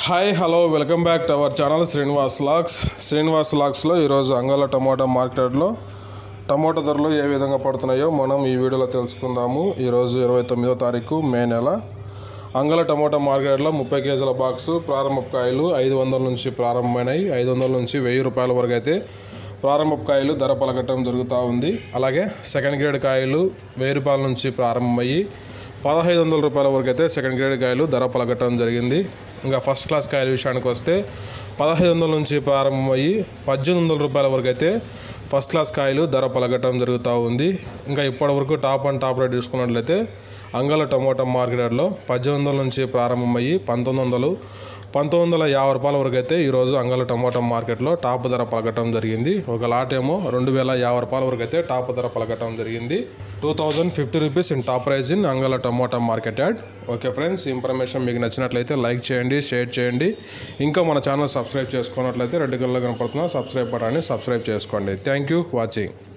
hi hello welcome back to our channel Srinivas లాక్స్ శ్రీనివాస్ లాక్స్లో ఈరోజు అంగళ టమాటా మార్కెట్లో టమాటా ధరలు ఏ విధంగా పడుతున్నాయో మనం ఈ వీడియోలో తెలుసుకుందాము ఈరోజు ఇరవై తొమ్మిదో తారీఖు మే నెల అంగళ టమాటా మార్కెట్లో ముప్పై కేజీల బాక్సు ప్రారంభ కాయలు ఐదు వందల నుంచి ప్రారంభమైనాయి ఐదు వందల నుంచి వెయ్యి రూపాయల వరకు అయితే ప్రారంభ కాయలు ధర పలకటం జరుగుతూ ఉంది అలాగే సెకండ్ గ్రేడ్ కాయలు వెయ్యి రూపాయల నుంచి ప్రారంభమయ్యి పదహైదు వందల రూపాయల వరకు అయితే సెకండ్ గ్రేడ్ కాయలు ధర పలకటం జరిగింది ఇంకా ఫస్ట్ క్లాస్ కాయల విషయానికి వస్తే పదహైదు వందల నుంచి ప్రారంభమయ్యి పద్దెనిమిది వందల రూపాయల వరకు అయితే ఫస్ట్ క్లాస్ కాయలు ధర పలకటం జరుగుతూ ఉంది ఇంకా ఇప్పటి వరకు టాప్ అండ్ టాప్ రేట్ చూసుకున్నట్లయితే అంగళ టమోటా మార్కెట్లో పద్దెనిమిది వందల నుంచి ప్రారంభమయ్యి పంతొమ్మిది వందలు పంతొమ్మిది వందల యాభై రూపాయల వరకు అయితే ఈరోజు అంగళ టమోటా మార్కెట్లో టాప్ ధర పలకటం జరిగింది ఒక లాట్ ఏమో రెండు వేల యాభై రూపాయల వరకు అయితే టాప్ ధర పలకటం జరిగింది two thousand fifty rupees in top price in Angallu tomato market yard okay friends information మీకు నచ్చినట్లయితే లైక్ చేయండి షేర్ చేయండి ఇంకా మన ఛానల్ సబ్స్క్రైబ్ చేసుకున్నట్లయితే రెడ్ కలర్లో కనపడుతున్న సబ్స్క్రైబ్ బటన్ని సబ్స్క్రైబ్ చేసుకోండి థ్యాంక్ యూ వాచింగ్